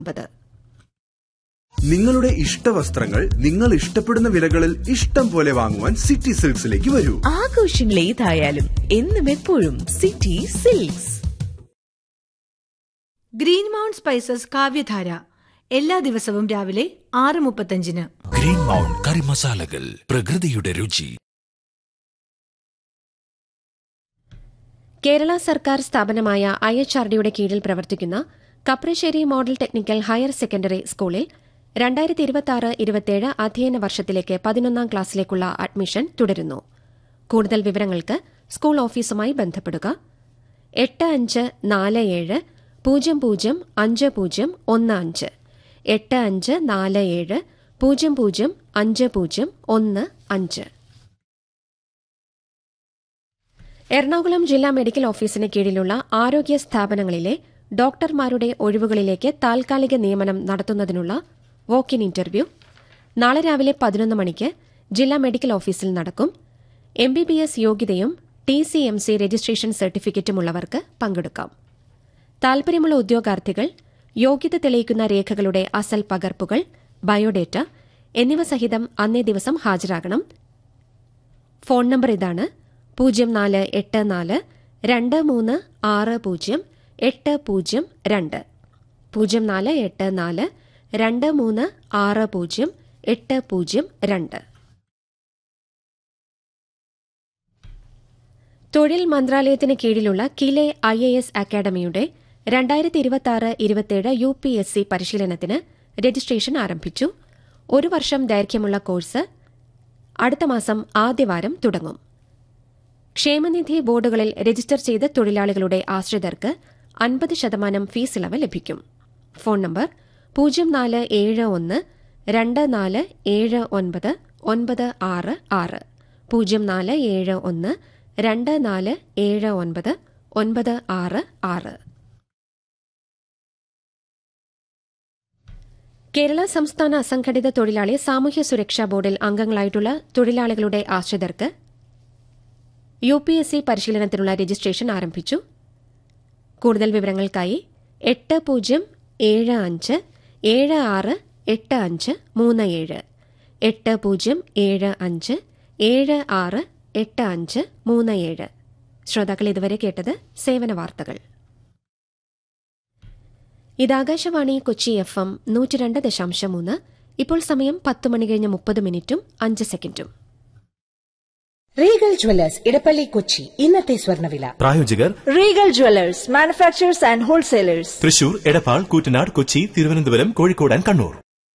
ഒമ്പത് നിങ്ങളുടെ ഇഷ്ടവസ്ത്രങ്ങൾ നിങ്ങൾ ഇഷ്ടപ്പെടുന്ന വിലകളിൽ ഇഷ്ടം പോലെ വാങ്ങുവാൻ സിറ്റി സിൽക്സിലേക്ക് വരൂ ആഘോഷങ്ങൾ ഏതായാലും എന്നും എപ്പോഴും City Silks Green Mount Spices Kavyadhara എല്ലാ ദിവസവും രാവിലെ ആറ് മുപ്പത്തഞ്ചിന് ഗ്രീൻ മൗണ്ട് കറി മസാലകൾ പ്രകൃതിയുടെ രുചി കേരള സർക്കാർ സ്ഥാപനമായ ഐ എച്ച് ആർ ഡിയുടെ കീഴിൽ പ്രവർത്തിക്കുന്ന Kaprassery model technical higher secondary സ്കൂളിൽ രണ്ടായിരത്തി ഇരുപത്തിയാറ് ഇരുപത്തിയേഴ് അധ്യയന വർഷത്തിലേക്ക് പതിനൊന്നാം ക്ലാസ്സിലേക്കുള്ള അഡ്മിഷൻ തുടരുന്നു കൂടുതൽ വിവരങ്ങൾക്ക് സ്കൂൾ ഓഫീസുമായി ബന്ധപ്പെടുക എട്ട് അഞ്ച് നാല് ഏഴ് പൂജ്യം പൂജ്യം അഞ്ച് പൂജ്യം ഒന്ന് അഞ്ച് എട്ട് അഞ്ച് നാല് ഏഴ് പൂജ്യം പൂജ്യം അഞ്ച് പൂജ്യം ഒന്ന് അഞ്ച് എറണാകുളം ജില്ലാ മെഡിക്കൽ ഓഫീസിന് കീഴിലുള്ള ആരോഗ്യ സ്ഥാപനങ്ങളിലെ ഡോക്ടർമാരുടെ ഒഴിവുകളിലേക്ക് താൽക്കാലിക നിയമനം നടത്തുന്നതിനുള്ള വോക്ക് ഇൻ ഇന്റർവ്യൂ നാളെ രാവിലെ പതിനൊന്ന് മണിക്ക് ജില്ലാ മെഡിക്കൽ ഓഫീസിൽ നടക്കും എം ബി ബി എസ് യോഗ്യതയും T C M C registration സർട്ടിഫിക്കറ്റുമുള്ളവർക്ക് പങ്കെടുക്കാം താൽപര്യമുള്ള ഉദ്യോഗാർത്ഥികൾ യോഗ്യത തെളിയിക്കുന്ന രേഖകളുടെ അസൽ പകർപ്പുകൾ ബയോഡേറ്റ എന്നിവ സഹിതം അന്നേ ദിവസം ഹാജരാകണം ഫോൺ നമ്പർ ഇതാണ് പൂജ്യം നാല് എട്ട് നാല് രണ്ട് മൂന്ന് ആറ് പൂജ്യം എട്ട് പൂജ്യം രണ്ട് പൂജ്യം നാല് എട്ട് നാല് രണ്ട് മൂന്ന് ആറ് പൂജ്യം എട്ട് പൂജ്യം രണ്ട് തൊഴിൽ മന്ത്രാലയത്തിന് കീഴിലുള്ള കിലെ ഐ എ എസ് അക്കാദമിയുടെ രണ്ടായിരത്തി ഇരുപത്തിയാറ് ഇരുപത്തിയേഴ് യു പി എസ് സി പരിശീലനത്തിന് രജിസ്ട്രേഷൻ ആരംഭിച്ചു ഒരു വർഷം ദൈർഘ്യമുള്ള കോഴ്സ് അടുത്ത മാസം ആദ്യവാരം തുടങ്ങും ക്ഷേമനിധി ബോർഡുകളിൽ രജിസ്റ്റർ ചെയ്ത തൊഴിലാളികളുടെ ആശ്രിതർക്ക് അൻപത് ശതമാനം ഫീസ് ഇളവ് ലഭിക്കും ഫോൺ നമ്പർ പൂജ്യം നാല് ഏഴ് ഒന്ന് രണ്ട് നാല് ഏഴ് ഒൻപത് ഒൻപത് ആറ് ആറ് പൂജ്യം നാല് ഏഴ് ഒന്ന് രണ്ട് നാല് ഏഴ് ഒൻപത് ഒൻപത് ആറ് ആറ് കേരള സംസ്ഥാന അസംഘടിത തൊഴിലാളി സാമൂഹ്യ സുരക്ഷാ ബോർഡിൽ അംഗങ്ങളായിട്ടുള്ള തൊഴിലാളികളുടെ ആശ്രിതർക്ക് യു പി എസ് സി പരിശീലനത്തിനുള്ള രജിസ്ട്രേഷൻ ആരംഭിച്ചു കൂടുതൽ വിവരങ്ങൾക്കായി എട്ട് പൂജ്യം ഏഴ് അഞ്ച് ഏഴ് ആറ് എട്ട് അഞ്ച് മൂന്ന് ഏഴ് എട്ട് പൂജ്യം ഏഴ് അഞ്ച് ഏഴ് ആറ് എട്ട് അഞ്ച് മൂന്ന് ഏഴ് ശ്രോതാക്കൾ ഇതുവരെ കേട്ടത് സേവന വാർത്തകൾ ഇത് ആകാശവാണി കൊച്ചി എഫ് എം നൂറ്റിരണ്ട് ദശാംശം മൂന്ന് ഇപ്പോൾ സമയം പത്ത് മണി കഴിഞ്ഞ് മുപ്പത് മിനിറ്റും അഞ്ച് സെക്കൻഡും റീഗൽ ജ്വല്ലേഴ്സ് ഇടപ്പള്ളി കൊച്ചി ഇന്നത്തെ സ്വർണ്ണവില പ്രായോജകർ Regal Jewellers manufacturers and wholesalers Thrissur Edappal Koottanad Kochi Thiruvananthapuram Kozhikode and Kannur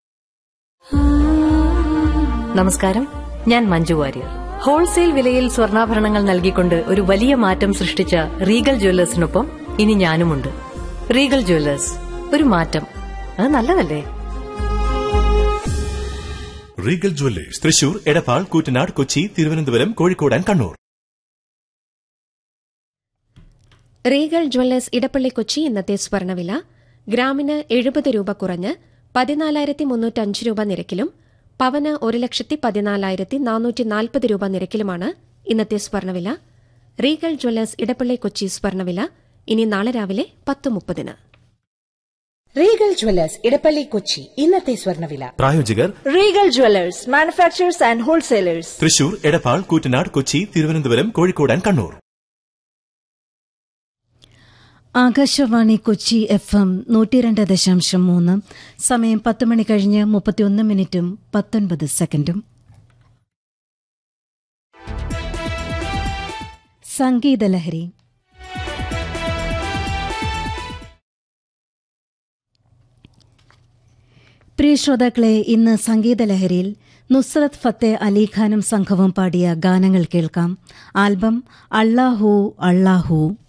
നമസ്കാരം ഞാൻ മഞ്ജു വാര്യർ ഹോൾസെയിൽ വിലയിൽ സ്വർണ്ണാഭരണങ്ങൾ നൽകിക്കൊണ്ട് ഒരു വലിയ മാറ്റം സൃഷ്ടിച്ച റീഗൽ ജ്വല്ലേഴ്സിനൊപ്പം ഇനി ഞാനുമുണ്ട് റീഗൽ ജ്വല്ലേഴ്സ് ഒരു മാറ്റം അത് നല്ലതല്ലേ Regal Jewellers Thrissur Edappal Koottanad Kochi Thiruvananthapuram Kozhikode and Kannur Regal Jewellers Edappally Kochi ഇന്നത്തെ സ്വർണ്ണവില ഗ്രാമിന് എഴുപത് രൂപ കുറഞ്ഞ് പതിനാലായിരത്തി മുന്നൂറ്റഞ്ച് രൂപ നിരക്കിലും പവന് ഒരു ലക്ഷത്തി പതിനാലായിരത്തി നാനൂറ്റി നാൽപ്പത് രൂപ നിരക്കിലുമാണ് ഇന്നത്തെ സ്വർണ്ണവില റീഗൽ ജ്വല്ലേഴ്സ് ഇടപ്പള്ളി കൊച്ചി സ്വർണ്ണവില ഇനി നാളെ രാവിലെ പത്ത് മുപ്പതിന് റീഗൽ ജ്വല്ലേഴ്സ് ഇടപ്പള്ളി കൊച്ചി ഇന്നത്തെ സ്വർണ്ണവില പ്രായോജകർ Regal Jewellers manufacturers and wholesalers Thrissur Edappal Koottanad Kochi Thiruvananthapuram Kozhikode and Kannur Akashvani Kochi F M നൂറ്റിരണ്ട് ദശാംശം മൂന്ന് സമയം പത്ത് മണി കഴിഞ്ഞ് മുപ്പത്തിയൊന്ന് മിനിറ്റും പത്തൊൻപത് സെക്കൻഡും സംഗീതലഹരി പ്രിയ ശ്രോതാക്കളെ ഇന്ന് സംഗീതലഹരിയിൽ നുസ്രത് ഫത്തേ അലിഖാനും സംഘവും പാടിയ ഗാനങ്ങൾ കേൾക്കാം ആൽബം അള്ളാഹു അള്ളാഹു